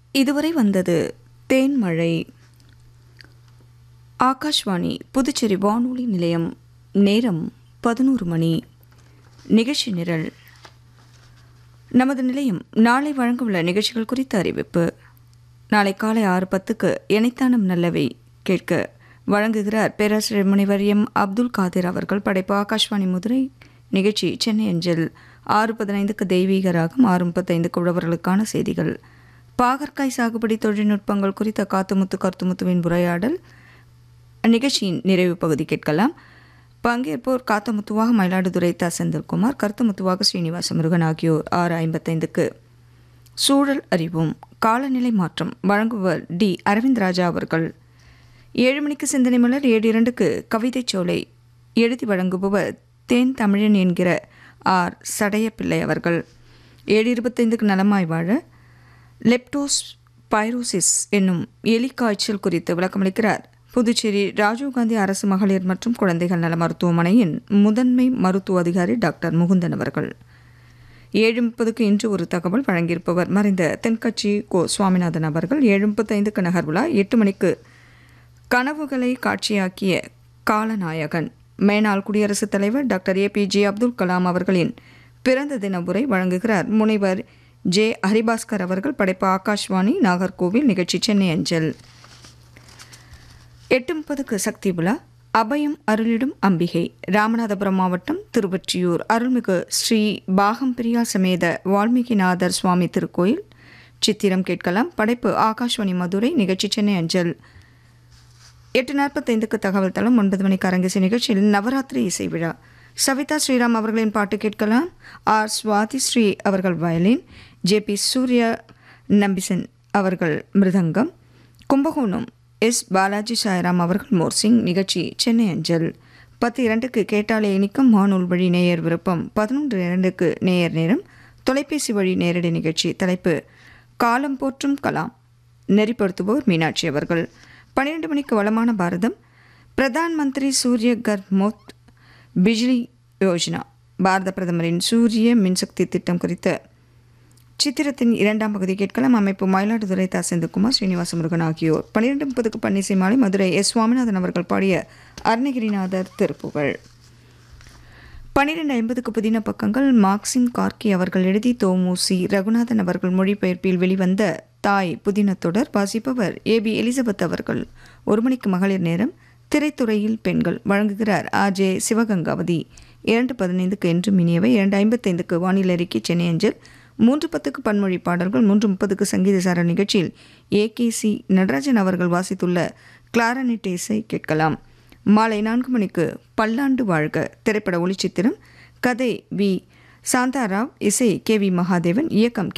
இதுவரை வந்தது தேன்மழை ஆகாஷ்வாணி புதுச்சேரி வானொலி நிலையம் நேரம் பதினோரு மணி நிகழ்ச்சி நிரல் நமது நிலையம் நாளை வழங்கவுள்ள நிகழ்ச்சிகள் குறித்த அறிவிப்பு நாளை காலை ஆறு பத்துக்கு இணைத்தானம் நல்லவை கேட்க வழங்குகிறார் பேராசிரியர் முனைவர் எம் அப்துல் காதிர் அவர்கள் படைப்பு ஆகாஷ்வாணி முதுரை நிகழ்ச்சி சென்னை அஞ்சல் ஆறு பதினைந்துக்கு தெய்வீக ராகம் ஆறு முப்பத்தைந்துக்கு உழவர்களுக்கான செய்திகள் பாகற்காய் சாகுபடி தொழில்நுட்பங்கள் குறித்த காத்துமுத்து கருத்துமுத்துவின் உரையாடல் நிகழ்ச்சியின் நிறைவு பகுதி கேட்கலாம் பங்கேற்போர் காத்தமுத்துவாக மயிலாடுதுறை த செந்தில்குமார் கருத்துமுத்துவாக ஸ்ரீனிவாச முருகன் ஆகியோர் ஆறு ஐம்பத்தைந்துக்கு சூழல் அறிவோம் காலநிலை மாற்றம் வழங்குவர் டி அரவிந்த் ராஜா அவர்கள் ஏழு மணிக்கு சிந்தனை மலர் ஏழு இரண்டுக்கு கவிதைச் சோலை எழுதி வழங்குபவர் தேன் தமிழன் என்கிற ஆர் சடையப்பிள்ளை அவர்கள் ஏழு இருபத்தைந்துக்கு நலமாய் வாழ லெப்டோஸ் பைரோசிஸ் என்னும் எலி காய்ச்சல் குறித்து விளக்கமளிக்கிறார் புதுச்சேரி ராஜீவ்காந்தி அரசு மகளிர் மற்றும் குழந்தைகள் நல மருத்துவமனையின் முதன்மை மருத்துவ அதிகாரி டாக்டர் முகுந்தன் அவர்கள் ஏழு முப்பதுக்கு இன்று ஒரு தகவல் வழங்கியிருப்பவர் மறைந்த தென்கட்சி கோ சுவாமிநாதன் அவர்கள் ஏழு முப்பத்தைந்துக்கு நகர்விழா எட்டு மணிக்கு கனவுகளை காட்சியாக்கிய காலநாயகன் மேனாள் குடியரசுத் தலைவர் doctor A P J Abdul Kalam அவர்களின் பிறந்த தின உரை வழங்குகிறார் முனைவர் ஜே ஹரிபாஸ்கர் அவர்கள் படைப்பு ஆகாஷ்வாணி நாகர்கோவில் நிகழ்ச்சி சென்னை அஞ்சல் எட்டு முப்பதுக்கு சக்தி விழா அபயம் அருளிடும் அம்பிகை ராமநாதபுரம் மாவட்டம் திருவொற்றியூர் அருள்மிகு ஸ்ரீ பாகம்பிரியா சமேத வால்மீகிநாதர் சுவாமி திருக்கோயில் சித்திரம் கேட்கலாம் படைப்பு ஆகாஷ்வாணி மதுரை நிகழ்ச்சி சென்னை அஞ்சல் எட்டு நாற்பத்தைந்துக்கு தகவல் தளம் ஒன்பது மணிக்கு அரங்கேசி நிகழ்ச்சியில் நவராத்திரி இசை விழா சவிதா ஸ்ரீராம் அவர்களின் பாட்டு கேட்கலாம் ஆர் சுவாதி ஸ்ரீ அவர்கள் violin J P Surya Nambisan அவர்கள் மிருதங்கம் கும்பகோணம் எஸ் பாலாஜி சாய்ராம் அவர்கள் மோர்சிங் நிகழ்ச்சி சென்னை அஞ்சல் பத்து இரண்டுக்கு கேட்டாலே இனிக்கும் மானூல் வழி நேயர் விருப்பம் பதினொன்று இரண்டுக்கு நேயர் நேரம் தொலைபேசி வழி நேரடி நிகழ்ச்சி தலைப்பு காலம் போற்றும் கலாம் நெறிப்படுத்துபவர் மீனாட்சி அவர்கள் பன்னிரண்டு மணிக்கு வளமான பாரதம் பிரதான் மந்திரி சூரிய கர் மோத் பிஜ்லி யோஜனா பாரத பிரதமரின் சூரிய மின்சக்தி திட்டம் குறித்த சித்திரத்தின் இரண்டாம் பகுதி கேட்கலாம் அமைப்பு மயிலாடுதுறை தா செந்தில்குமார் ஸ்ரீனிவாச முருகன் ஆகியோர் பன்னிரெண்டு முப்பதுக்கு பன்னிசை மாலை மதுரை எஸ் சுவாமிநாதன் அவர்கள் பாடிய அருணகிரிநாதர் திருப்புகழ் பன்னிரெண்டு ஐம்பதுக்கு புதின பக்கங்கள் மார்க்சிம் கார்கி அவர்கள் எழுதி தோமூசி ரகுநாதன் அவர்கள் மொழிபெயர்ப்பில் வெளிவந்த தாய் புதின தொடர் வாசிப்பவர் ஏ பி எலிசபெத் அவர்கள் ஒரு மணிக்கு மகளிர் நேரம் திரைத்துறையில் பெண்கள் வழங்குகிறார் ஆர் ஜே சிவகங்காவதி இரண்டு பதினைந்துக்கு என்று மினியவை இரண்டு ஐம்பத்தைந்துக்கு வானிலை அறிக்கை சென்னை அஞ்சல் மூன்று பத்துக்கு பன்மொழி பாடல்கள் மூன்று முப்பதுக்கு சங்கீத சார நிகழ்ச்சியில் ஏ கே சி நடராஜன் அவர்கள் வாசித்துள்ள கிளாரனிட் இசை கேட்கலாம் மாலை நான்கு மணிக்கு பல்லாண்டு வாழ்க திரைப்பட ஒளிச்சித்திரம் கதை வி சாந்தாராவ் இசை கே வி மகாதேவன் இயக்கம்